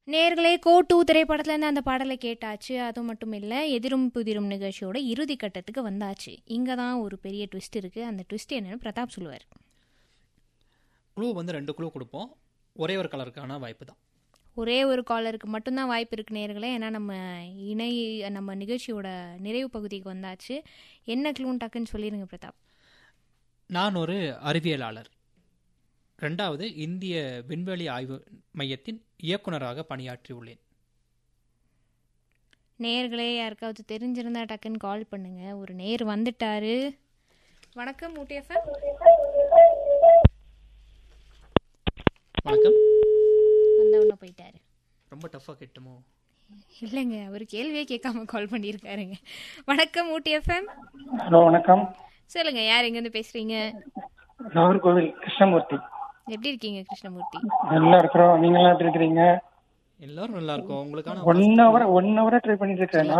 நேர்களே கோ டூ திரைப்படத்துலேருந்து அந்த பாடலை கேட்டாச்சு அது மட்டும் இல்லை எதிரும் புதிரும் நிகழ்ச்சியோட இறுதி கட்டத்துக்கு வந்தாச்சு இங்கே தான் ஒரு பெரிய ட்விஸ்ட் இருக்குது அந்த ட்விஸ்ட் என்னன்னு பிரதாப் சொல்லுவார் க்ளூ வந்து ரெண்டு க்ளூ கொடுப்போம் ஒரே ஒரு கலருக்கான வாய்ப்பு தான் ஒரே ஒரு காலருக்கு மட்டும்தான் வாய்ப்பு இருக்கு நேர்களே ஏன்னா நம்ம இணை நம்ம நிகழ்ச்சியோட நிறைவு பகுதிக்கு வந்தாச்சு என்ன க்ளூன் டக்குன்னு சொல்லிடுங்க பிரதாப் நான் ஒரு அறிவியலாளர் ரெண்டாவது இந்திய விண்வெளி ஆய்வு மையத்தின் இயக்குனராக பணியாற்றியுள்ளேன் நேர்களே யாருக்காவது தெரிஞ்சிருந்தா டக்குன்னு கால் பண்ணுங்க ஒரு நேர் வந்துட்டாரு வணக்கம் ஊட்டிஎஃப்எம் வணக்கம் வந்தவொன்னே போயிட்டாரு ரொம்ப டஃப்பாக கேட்டுமோ இல்லைங்க அவர் கேள்வியே கேட்காம கால் பண்ணியிருக்காருங்க வணக்கம் ஊட்டி எஃப்எம் ஹலோ வணக்கம் சொல்லுங்க யார் எங்கேருந்து பேசுறீங்க நாகர்கோவில் கிருஷ்ணமூர்த்தி எப்படி இருக்கீங்க கிருஷ்ணமூர்த்தி நல்லா இருக்கிறோம் நீங்க எல்லாம் எப்படி இருக்கிறீங்க எல்லாரும் நல்லா இருக்கும் உங்களுக்கான ஒன் ஹவர் ஒன் ஹவரா ட்ரை பண்ணிட்டு இருக்கேன்